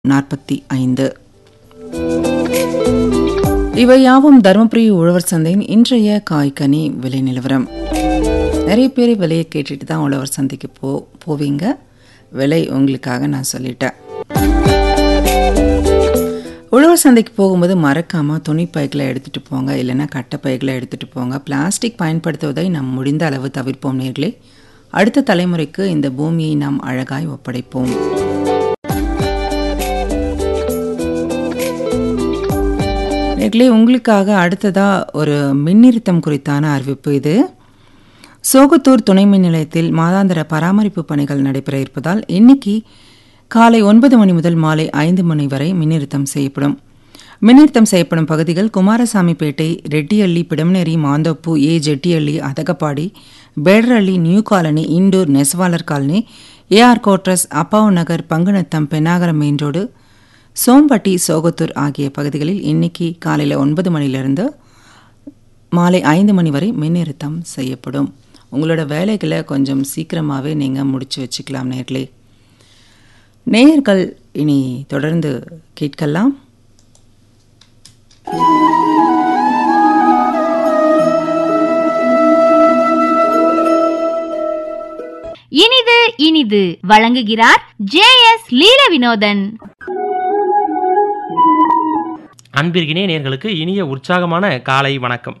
நாற்பத்தி ஐந்து இவை யாவும் தருமபுரி உழவர் சந்தையின் இன்றைய காய்கனி விலை நிலவரம் நிறைய பேர் விலையை கேட்டுட்டு தான் உழவர் சந்தைக்கு போ போவீங்க விலை உங்களுக்காக நான் சொல்லிட்டேன் உழவர் சந்தைக்கு போகும்போது மறக்காமல் துணி பைகளை எடுத்துகிட்டு போங்க இல்லைன்னா கட்டை பைகளை எடுத்துகிட்டு போங்க பிளாஸ்டிக் பயன்படுத்துவதை நாம் முடிந்த அளவு தவிர்ப்போம் நேர்களே அடுத்த தலைமுறைக்கு இந்த பூமியை நாம் அழகாய் ஒப்படைப்போம் நேர்களே உங்களுக்காக அடுத்ததாக ஒரு மின்னிறுத்தம் குறித்தான அறிவிப்பு இது சோகத்தூர் துணை மின் நிலையத்தில் மாதாந்திர பராமரிப்பு பணிகள் நடைபெற இருப்பதால் இன்னைக்கு காலை ஒன்பது மணி முதல் மாலை ஐந்து மணி வரை மின்னிறுத்தம் செய்யப்படும் மின்னிறுத்தம் செய்யப்படும் பகுதிகள் Kumarasamipettai Rettiyalli Pidamneri Manthoppu A Jettiyalli Athagappadi Pedaralli new colony Indur நெசவாளர் colony AR quarters Appavu Nagar Panguntham Pennagaram main road Sombatti Sogathur ஆகிய பகுதிகளில் இன்னைக்கு காலையில் ஒன்பது மணிலிருந்து மாலை ஐந்து மணி வரை மின்னிறுத்தம் செய்யப்படும் உங்களோட வேலைகளை கொஞ்சம் சீக்கிரமாகவே நீங்கள் முடிச்சு வச்சுக்கலாம் நேர்களே நேயர்கள் இனி தொடர்ந்து கேட்கலாம் இனிது இனிது வழங்குகிறார் ஜே எஸ் லீல வினோதன் அன்பிற்கினே நேர்களுக்கு இனிய உற்சாகமான காலை வணக்கம்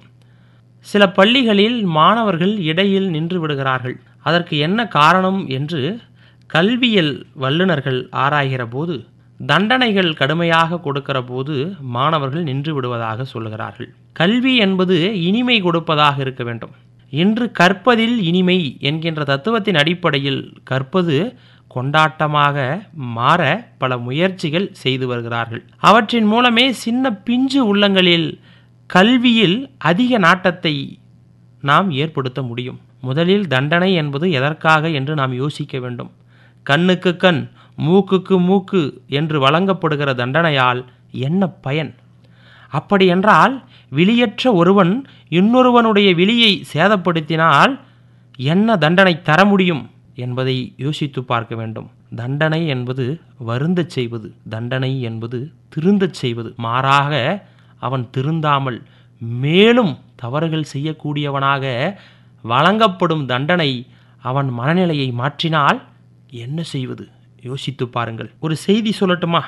சில பள்ளிகளில் மாணவர்கள் இடையில் நின்று விடுகிறார்கள் அதற்கு என்ன காரணம் என்று கல்வியல் வல்லுநர்கள் ஆராய்கிற போது தண்டனைகள் கடுமையாக கொடுக்கிற போது மாணவர்கள் நின்று விடுவதாக சொல்லுகிறார்கள் கல்வி என்பது இனிமை கொடுப்பதாக இருக்க வேண்டும் இன்று கற்பதில் இனிமை என்கின்ற தத்துவத்தின் அடிப்படையில் கற்பது கொண்டாட்டமாக மாற பல முயற்சிகள் செய்து வருகிறார்கள் அவற்றின் மூலமே சின்ன பிஞ்சு உள்ளங்களில் கல்வியில் அதிக நாட்டத்தை நாம் ஏற்படுத்த முடியும் முதலில் தண்டனை என்பது எதற்காக என்று நாம் யோசிக்க வேண்டும் கண்ணுக்கு கண் மூக்குக்கு மூக்கு என்று வழங்கப்படுகிற தண்டனையால் என்ன பயன் அப்படியென்றால் விழியற்ற ஒருவன் இன்னொருவனுடைய விழியை சேதப்படுத்தினால் என்ன தண்டனை தர முடியும் என்பதை யோசித்து பார்க்க வேண்டும் தண்டனை என்பது வருந்தச் செய்வது தண்டனை என்பது திருந்தச் செய்வது மாறாக அவன் திருந்தாமல் மேலும் தவறுகள் செய்யக்கூடியவனாக வழங்கப்படும் தண்டனை அவன் மனநிலையை மாற்றினால் என்ன செய்வது யோசித்து பாருங்கள் ஒரு செய்தி சொல்லட்டுமா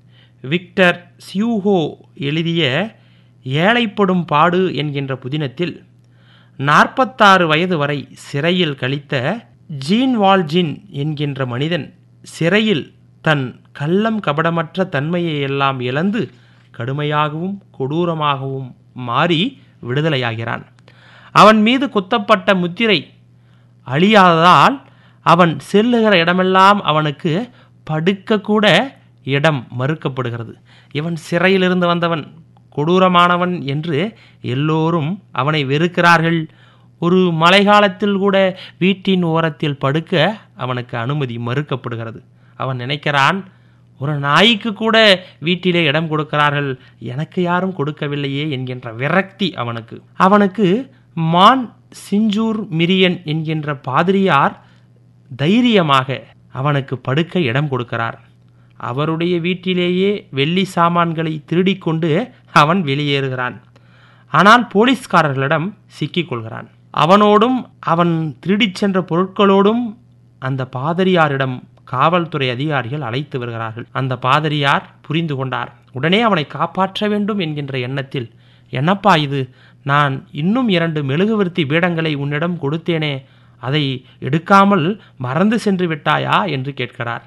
விக்டர் சியூஹோ எழுதிய ஏழைப்படும் பாடு என்கின்ற புதினத்தில் நாற்பத்தாறு வயது வரை சிறையில் கழித்த ஜீன் வால்ஜின் என்கின்ற மனிதன் சிறையில் தன் கள்ளம் கபடமற்ற தன்மையை எல்லாம் இழந்து கடுமையாகவும் கொடூரமாகவும் மாறி விடுதலையாகிறான் அவன் மீது குத்தப்பட்ட முத்திரை அழியாததால் அவன் செல்லுகிற இடமெல்லாம் அவனுக்கு படுக்கக்கூட இடம் மறுக்கப்படுகிறது இவன் சிறையிலிருந்து வந்தவன் கொடூரமானவன் என்று எல்லோரும் அவனை வெறுக்கிறார்கள் ஒரு மழைக்காலத்தில் கூட வீட்டின் ஓரத்தில் படுக்க அவனுக்கு அனுமதி மறுக்கப்படுகிறது அவன் நினைக்கிறான் ஒரு நாய்க்கு கூட வீட்டிலே இடம் கொடுக்கிறார்கள் எனக்கு யாரும் கொடுக்கவில்லையே என்கின்ற விரக்தி அவனுக்கு அவனுக்கு மான் சிஞ்சூர் மிரியன் என்கின்ற பாதிரியார் தைரியமாக அவனுக்கு படுக்க இடம் கொடுக்கிறார் அவருடைய வீட்டிலேயே வெள்ளி சாமான்களை திருடிக்கொண்டு அவன் வெளியேறுகிறான் ஆனால் போலீஸ்காரர்களிடம் சிக்கிக்கொள்கிறான் அவனோடும் அவன் திருடிச் சென்ற பொருட்களோடும் அந்த பாதிரியாரிடம் காவல்துறை அதிகாரிகள் அழைத்து வருகிறார்கள் அந்த பாதிரியார் புரிந்து கொண்டார் உடனே அவனை காப்பாற்ற வேண்டும் என்கின்ற எண்ணத்தில் என்னப்பா இது நான் இன்னும் இரண்டு மெழுகுவர்த்தி பீடங்களை உன்னிடம் கொடுத்தேனே அதை எடுக்காமல் மறந்து சென்று விட்டாயா என்று கேட்கிறார்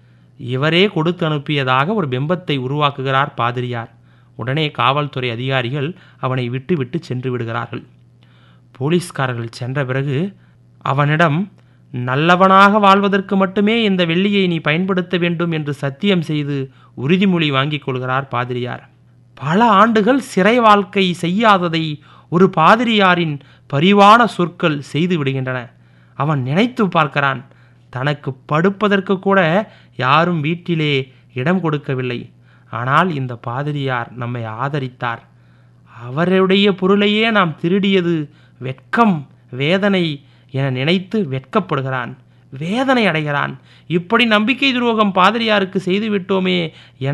இவரே கொடுத்து அனுப்பியதாக ஒரு பிம்பத்தை உருவாக்குகிறார் பாதிரியார் உடனே காவல்துறை அதிகாரிகள் அவனை விட்டு விட்டு சென்று விடுகிறார்கள் போலீஸ்காரர்கள் சென்ற பிறகு அவனிடம் நல்லவனாக வாழ்வதற்கு மட்டுமே இந்த வெள்ளியை நீ பயன்படுத்த வேண்டும் என்று சத்தியம் செய்து உறுதிமொழி வாங்கிக் கொள்கிறார் பாதிரியார் பல ஆண்டுகள் சிறை வாழ்க்கை செய்யாததை ஒரு பாதிரியாரின் பரிவான சொற்கள் செய்து விடுகின்றன அவன் நினைத்து பார்க்கிறான் தனக்கு படுப்பதற்கு கூட யாரும் வீட்டிலே இடம் கொடுக்கவில்லை ஆனால் இந்த பாதிரியார் நம்மை ஆதரித்தார் அவருடைய பொருளையே நாம் திருடியது வெட்கம் வேதனை என நினைத்து வெட்கப்படுகிறான் வேதனை அடைகிறான் இப்படி நம்பிக்கை துரோகம் பாதிரியாருக்கு செய்து விட்டோமே என